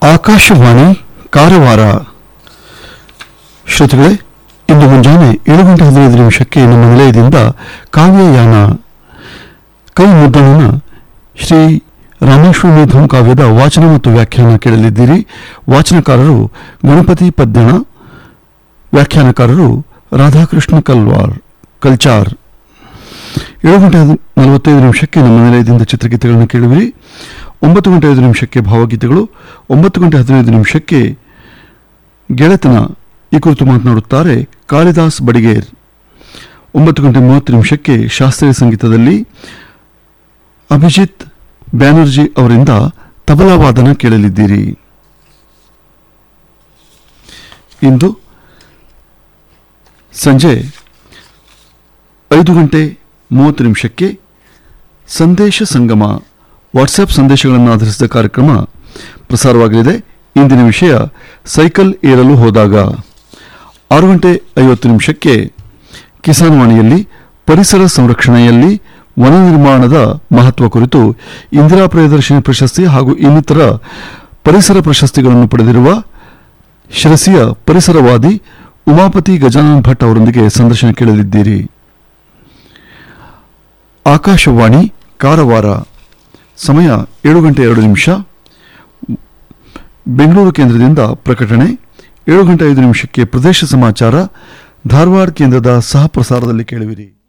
ಆಕಾಶವಾಣಿ ಕಾರವಾರ ಶ್ರೋತೃಗಳೇ ಇಂದು ಮುಂಜಾನೆ ಏಳು ಗಂಟೆ ಹದಿನೈದು ನಿಮಿಷಕ್ಕೆ ನಮ್ಮ ನಿಲಯದಿಂದ ಕಾವ್ಯಯಾನ ಕೈ ಮುದ್ದಣನ ಶ್ರೀ ರಾಮೇಶ್ವರಮೇಧಂ ಕಾವ್ಯದ ವಾಚನ ಮತ್ತು ವ್ಯಾಖ್ಯಾನ ಕೇಳಲಿದ್ದೀರಿ ವಾಚನಕಾರರು ಗಣಪತಿ ಪದ್ಯಣ ವ್ಯಾಖ್ಯಾನಕಾರರು ರಾಧಾಕೃಷ್ಣ ಕಲ್ವಾರ್ ಕಲ್ಚಾರ್ ಏಳು ಗಂಟೆ ಹದಿ- ನಲವತ್ತೈದು ನಿಮಿಷಕ್ಕೆ ನಮ್ಮ ನಿಲಯದಿಂದ ಚಿತ್ರಗೀತೆಗಳನ್ನು ಕೇಳುವಿರಿ ಒಂಬತ್ತು ಗಂಟೆ ಐದು ನಿಮಿಷಕ್ಕೆ ಭಾವಗೀತೆಗಳು ಒಂಬತ್ತು ಗಂಟೆ ಹದಿನೈದು ನಿಮಿಷಕ್ಕೆ ಗೆಳೆತನ ಈ ಕುರಿತು ಮಾತನಾಡುತ್ತಾರೆ ಕಾಳಿದಾಸ್ ಬಡಿಗೇರ್ ಒಂಬತ್ತು ಗಂಟೆ ಮೂವತ್ತು ನಿಮಿಷಕ್ಕೆ ಶಾಸ್ತ್ರೀಯ ಸಂಗೀತದಲ್ಲಿ ಅಭಿಜಿತ್ ಬ್ಯಾನರ್ಜಿ ಅವರಿಂದ ತಬಲಾ ವಾದನ ಕೇಳಲಿದ್ದೀರಿ ಇಂದು ಸಂಜೆ ಐದು ಗಂಟೆ ಮೂವತ್ತು ನಿಮಿಷಕ್ಕೆ ಸಂದೇಶ ಸಂಗಮ ವಾಟ್ಸ್ಆಪ್ ಸಂದೇಶಗಳನ್ನು ಆಧರಿಸಿದ ಕಾರ್ಯಕ್ರಮ ಪ್ರಸಾರವಾಗಲಿದೆ ಇಂದಿನ ವಿಷಯ ಸೈಕಲ್ ಏರಲು ಹೋದಾಗ ಆರು ಗಂಟೆ ಐವತ್ತು ನಿಮಿಷಕ್ಕೆ ಕಿಸಾನ್ ವಾಣಿಯಲ್ಲಿ ಪರಿಸರ ಸಂರಕ್ಷಣೆಯಲ್ಲಿ ವನ ನಿರ್ಮಾಣದ ಮಹತ್ವ ಕುರಿತು ಇಂದಿರಾ ಪ್ರಿಯದರ್ಶಿನಿ ಪ್ರಶಸ್ತಿ ಹಾಗೂ ಇನ್ನಿತರ ಪರಿಸರ ಪ್ರಶಸ್ತಿಗಳನ್ನು ಪಡೆದಿರುವ ಶಿರಸಿಯ ಪರಿಸರವಾದಿ ಉಮಾಪತಿ ಗಜಾನನ್ ಭಟ್ ಅವರೊಂದಿಗೆ ಸಂದರ್ಶನ ಕೇಳಲಿದ್ದೀರಿ ಆಕಾಶವಾಣಿ ಕಾರವಾರ ಸಮಯ ಏಳು ಗಂಟೆ ಎರಡು ನಿಮಿಷ ಬೆಂಗಳೂರು ಕೇಂದ್ರದಿಂದ ಪ್ರಕಟಣೆ ಏಳು ಗಂಟೆ ಐದು ನಿಮಿಷಕ್ಕೆ ಪ್ರದೇಶ ಸಮಾಚಾರ ಧಾರವಾಡ ಕೇಂದ್ರದ ಸಹ ಪ್ರಸಾರದಲ್ಲಿ ಕೇಳುವಿರಿ